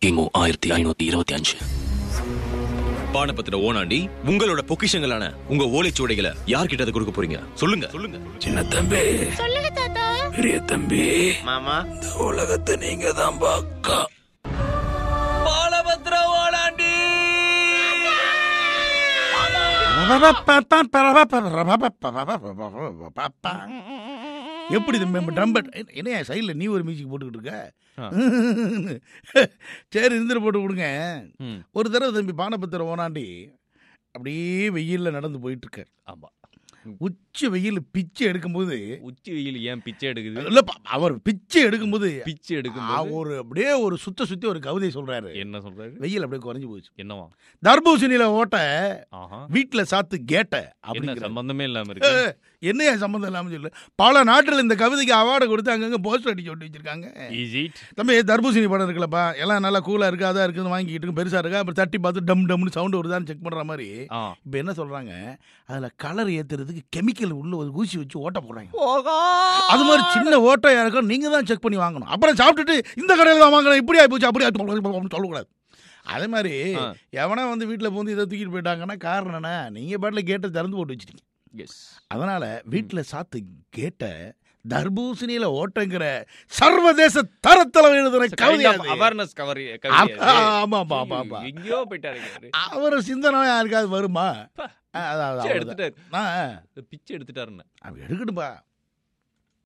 கிமு ஆயிரத்தி ஐநூத்தி இருபத்தி அஞ்சு பானபத்திர ஓனாண்டி உங்களோட பொக்கிஷங்களான உங்க ஓலைச்சுவடைகளை யார்கிட்ட அதை கொடுக்க போறீங்க சொல்லுங்க சொல்லுங்க சின்ன தம்பி சொல்லுங்க தாத்தா பெரிய தம்பி மாமா இந்த உலகத்தை நீங்க தான் பாக்கா பாலபத்திர ஓனாண்டி எப்படி ட்ரம்பட் என்னையா சைடில் நீ ஒரு மியூசிக் போட்டுக்கிட்டு இருக்க சரி இருந்துட்டு போட்டு விடுங்க ம். ஒரு தடவை தம்பி பானபத்திர ஓனாண்டி அப்படியே வெயில்ல நடந்து போயிட்டு இருக்காரு ஆமா உச்சி வெயில் பிச்சை எடுக்கும்போது உச்சி வெயில் ஏன் பிச்சை எடுக்குது இல்லப்பா அவர் பிச்சை எடுக்கும்போது பிச்சை ஆ, எடுக்கும் ஒரு அப்படியே ஒரு சுத்த சுத்தி ஒரு கவிதை சொல்றாரு என்ன சொல்றாரு வெயில் அப்படியே குறைஞ்சு போச்சு என்னவா தர்பூசணியில ஓட்ட ஆஹா வீட்டுல சாத்து கேட்ட என்ன அப்படிங்கிற சம்பந்தமே இல்லாம இருக்கு என்னையா சம்மந்தம் இல்லாம சொல்லு பல நாட்டில் இந்த கவிதைக்கு அவார்டு கொடுத்து அங்கங்க போஸ்டர் அடிச்சு ஒட்டி வச்சிருக்காங்க Is it? தம்பி தர்பூசணி படம் இருக்குல்லப்பா எல்லாம் நல்லா கூலா இருக்கு அதான் இருக்குன்னு வாங்கிட்டு இருக்கு, பெருசா இருக்கா அப்புறம் தட்டி பார்த்து டம் டம்னு சவுண்ட் வருதான்னு செக் பண்ற மாதிரி ஆ. இப்போ என்ன சொல்றாங்க அதுல கலர் ஏத்துறதுக்கு கெமிக்கல் உள்ள ஒரு ஊசி வச்சு ஓட்ட போடுறாங்க அது மாதிரி சின்ன ஓட்டையா இருக்கும் நீங்க தான் செக் பண்ணி வாங்கணும் அப்புறம் சாப்பிட்டுட்டு இந்த கடையில் தான் வாங்கணும் இப்படி ஆயிப்போச்சு அப்படி ஆயிப்போச்சு சொல்லக்கூடாது அதே மாதிரி ஆ. எவனா வந்து வீட்டில் வந்து இதை தூக்கிட்டு போயிட்டாங்கன்னா காரணம் என்ன நீங்க பாட்டில் கேட்டை திறந்து போட்டு வச்சிட்டீங்க Yes. அதனால வீட்டில் சாத்து கேட்ட தர்பூசணியில ஓட்டங்கிற சர்வதேச தரத்துல எழுதுற Kind கவிதை of அது. awareness கவரி ஆ- ஆமா, ஆமா, ஆமா, ஆமா. எங்கேயோ போயிட்டாரு அவரு. அவர் சிந்தனை யாருக்காவது வருமா பா. ஆ, அதான், அதான், பிச்சை அவ்வளவுதான். எடுத்துட்டாரு ஆ, ஆ. பிச்சை எடுத்துட்டாருன்னு அவன் எடுக்கட்டும்பா